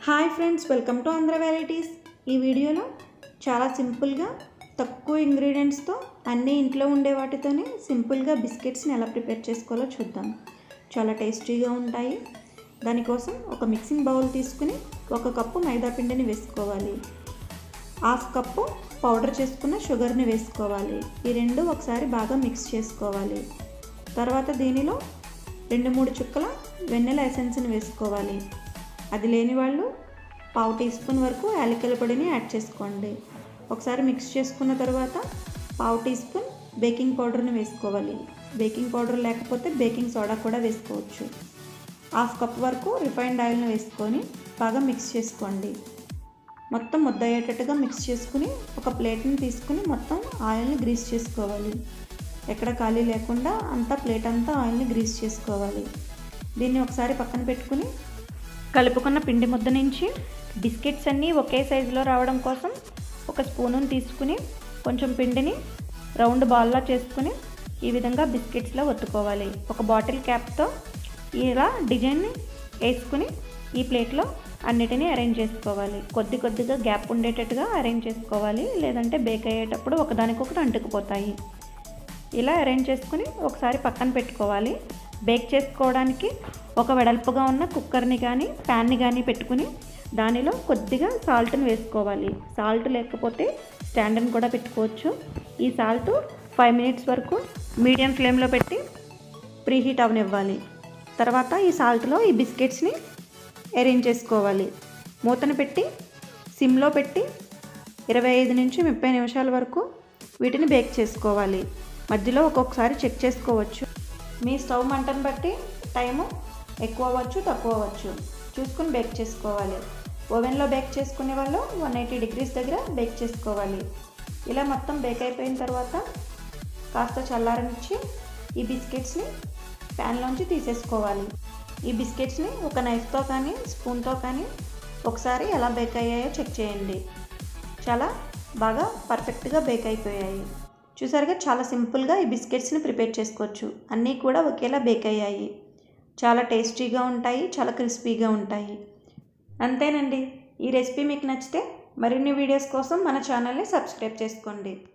hi friends welcome to Andhra varieties ఈ వీడియోలో చాలా సింపుల్గా తక్కువ ఇంగ్రీడియంట్స్తో అన్నీ ఇంట్లో ఉండే వాటితోనే సింపుల్గా బిస్కెట్స్ని ఎలా ప్రిపేర్ చేసుకోవాలో చూద్దాం చాలా టేస్టీగా ఉంటాయి దానికోసం ఒక మిక్సింగ్ బౌల్ తీసుకుని ఒక కప్పు మైదా పిండిని వేసుకోవాలి హాఫ్ కప్పు పౌడర్ చేసుకున్న షుగర్ని వేసుకోవాలి ఈ రెండు ఒకసారి బాగా మిక్స్ చేసుకోవాలి తర్వాత దీనిలో రెండు మూడు చుక్కల వెన్నెల ఎసెన్స్ని వేసుకోవాలి అది లేని వాళ్ళు పావు టీ స్పూన్ వరకు యాలకుల పొడిని యాడ్ చేసుకోండి ఒకసారి మిక్స్ చేసుకున్న తర్వాత పావు టీ స్పూన్ బేకింగ్ పౌడర్ని వేసుకోవాలి బేకింగ్ పౌడర్ లేకపోతే బేకింగ్ సోడా కూడా వేసుకోవచ్చు హాఫ్ కప్ వరకు రిఫైన్డ్ ఆయిల్ని వేసుకొని బాగా మిక్స్ చేసుకోండి మొత్తం ముద్దయ్యేటట్టుగా మిక్స్ చేసుకుని ఒక ప్లేట్ని తీసుకుని మొత్తం ఆయిల్ని గ్రీస్ చేసుకోవాలి ఎక్కడ ఖాళీ లేకుండా అంతా ప్లేట్ అంతా ఆయిల్ని గ్రీస్ చేసుకోవాలి దీన్ని ఒకసారి పక్కన పెట్టుకుని కలుపుకున్న పిండి ముద్ద నుంచి బిస్కెట్స్ అన్నీ ఒకే సైజులో రావడం కోసం ఒక స్పూనుని తీసుకుని కొంచెం పిండిని రౌండ్ బాల్లా చేసుకుని ఈ విధంగా బిస్కెట్స్లో ఒత్తుకోవాలి ఒక బాటిల్ క్యాప్తో ఇలా డిజైన్ వేసుకుని ఈ ప్లేట్లో అన్నిటినీ అరేంజ్ చేసుకోవాలి కొద్ది కొద్దిగా గ్యాప్ ఉండేటట్టుగా అరేంజ్ చేసుకోవాలి లేదంటే బేక్ అయ్యేటప్పుడు ఒకదానికొకటి అంటుకుపోతాయి ఇలా అరేంజ్ చేసుకుని ఒకసారి పక్కన పెట్టుకోవాలి బేక్ చేసుకోవడానికి ఒక వెడల్పుగా ఉన్న కుక్కర్ని కానీ ప్యాన్ని కానీ పెట్టుకుని దానిలో కొద్దిగా సాల్ట్ని వేసుకోవాలి సాల్ట్ లేకపోతే స్టాండ్ని కూడా పెట్టుకోవచ్చు ఈ సాల్ట్ ఫైవ్ మినిట్స్ వరకు మీడియం ఫ్లేమ్లో పెట్టి ప్రీహీట్ అవనివ్వాలి తర్వాత ఈ సాల్ట్లో ఈ బిస్కెట్స్ని అరేంజ్ చేసుకోవాలి మూతను పెట్టి సిమ్లో పెట్టి ఇరవై ఐదు నుంచి ముప్పై నిమిషాల వరకు వీటిని బేక్ చేసుకోవాలి మధ్యలో ఒక్కొక్కసారి చెక్ చేసుకోవచ్చు మీ స్టవ్ మంటను బట్టి టైము ఎక్కువ అవ్వచ్చు తక్కువ అవ్వచ్చు చూసుకుని బేక్ చేసుకోవాలి ఓవెన్లో బేక్ చేసుకునే వాళ్ళు వన్ ఎయిటీ డిగ్రీస్ దగ్గర బేక్ చేసుకోవాలి ఇలా మొత్తం బేక్ అయిపోయిన తర్వాత కాస్త చల్లారనిచ్చి ఈ బిస్కెట్స్ని ప్యాన్లోంచి తీసేసుకోవాలి ఈ బిస్కెట్స్ని ఒక నైఫ్తో కానీ స్పూన్తో కానీ ఒకసారి ఎలా బేక్ అయ్యాయో చెక్ చేయండి చాలా బాగా పర్ఫెక్ట్గా బేక్ అయిపోయాయి చూసారుగా చాలా సింపుల్గా ఈ బిస్కెట్స్ని ప్రిపేర్ చేసుకోవచ్చు అన్నీ కూడా ఒకేలా బేక్ అయ్యాయి చాలా టేస్టీగా ఉంటాయి చాలా క్రిస్పీగా ఉంటాయి అంతేనండి ఈ రెసిపీ మీకు నచ్చితే మరిన్ని వీడియోస్ కోసం మన ఛానల్ని సబ్స్క్రైబ్ చేసుకోండి